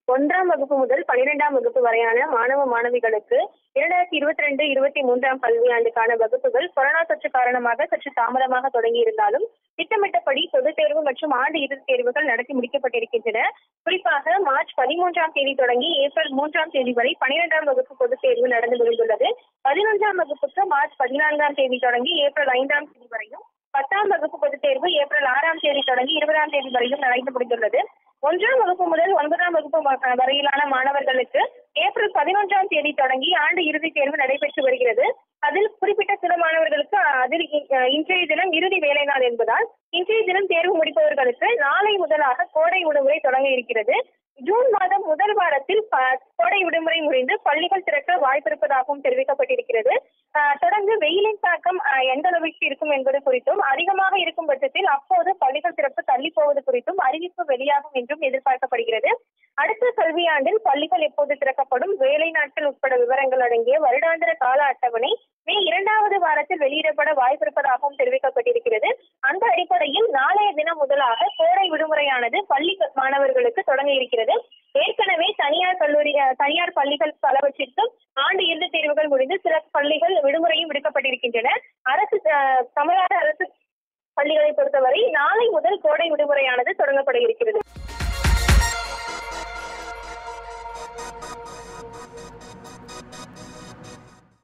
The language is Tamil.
ஒன்றாம் வகுப்பு முதல் பனிரெண்டாம் வகுப்பு வரையான மாணவ மாணவிகளுக்கு இரண்டாயிரத்தி இருபத்தி ரெண்டு இருபத்தி மூன்றாம் கல்வியாண்டுக்கான வகுப்புகள் கொரோனா தொற்று காரணமாக சற்று தாமதமாக தொடங்கி இருந்தாலும் திட்டமிட்டபடி பொதுத் தேர்வு மற்றும் ஆண்டு இறுதித் தேர்வுகள் நடத்தி முடிக்கப்பட்டிருக்கின்றன குறிப்பாக மார்ச் பதிமூன்றாம் தேதி தொடங்கி ஏப்ரல் மூன்றாம் தேதி வரை பனிரெண்டாம் வகுப்பு பொதுத் தேர்வு நடந்து முடிந்துள்ளது பதினொன்றாம் வகுப்புக்கு மார்ச் பதினான்காம் தேதி தொடங்கி ஏப்ரல் ஐந்தாம் தேதி வரையும் பத்தாம் வகுப்பு பொதுத் தேர்வு ஏப்ரல் ஆறாம் தேதி தொடங்கி இருபதாம் தேதி வரையும் நடந்து முடிந்துள்ளது ஒன்றாம் வகுப்பு முதல் ஒன்பதாம் வகுப்பு வ- வரையிலான மாணவர்களுக்கு ஏப்ரல் பதினொன்றாம் தேதி தொடங்கி ஆண்டு இறுதித் தேர்வு நடைபெற்று வருகிறது அதில் குறிப்பிட்ட சில மாணவர்களுக்கு அதில் இ- இன்றைய தினம் இறுதி வேலை நாள் என்பதால் இன்றைய தினம் தேர்வு முடிப்பவர்களுக்கு நாளை முதலாக கோடை விடுமுறை தொடங்க இருக்கிறது ஜூன் மாதம் முதல் வாரத்தில் ப- கோடை விடுமுறை முடிந்து பள்ளிகள் திறக்க வாய்ப்பிருப்பதாகவும் தெரிவிக்கப்பட்டிருக்கிறது ஆஹ் தொடர்ந்து வெயிலின் தாக்கம் ஆஹ் எந்த அளவிற்கு இருக்கும் என்பது குறித்தும் அதிகமாக இருக்கும் பட்சத்தில் அப்போது பள்ளிகள் திறப்பு தள்ளி போவது குறித்தும் அறிவிப்பு வெளியாகும் என்றும் எதிர்பார்க்கப்படுகிறது அடுத்த கல்வியாண்டில் பள்ளிகள் எப்போது திறக்கப்படும் வேலை நாட்கள் உட்பட விவரங்கள் அடங்கிய வருடாந்திர கால அட்டவணை மே இரண்டாவது வாரத்தில் வெளியிடப்பட வாய்ப்பிருப்பதாகவும் தெரிவிக்கப்பட்டிருக்கிறது அந்த அடிப்படையில் நாளைய தினம் முதலாக கோடை விடுமுறையானது பள்ளி க- மாணவர்களுக்கு தொடங்க இருக்கிறது ஏற்கனவே தனியார் கல்லூரி அஹ், தனியார் பள்ளிகள் பலவற்றிற்கும் ஆண்டு இறுதித் தேர்வுகள் முடிந்து சில பள்ளிகள் விடுமுறையும் விடுக்கப்பட்டிருக்கின்றன அரசு அஹ், தமிழ்நாடு அரசு பள்ளிகளை பொறுத்தவரை நாளை முதல் கோடை விடுமுறையானது தொடங்கப்பட இருக்கிறது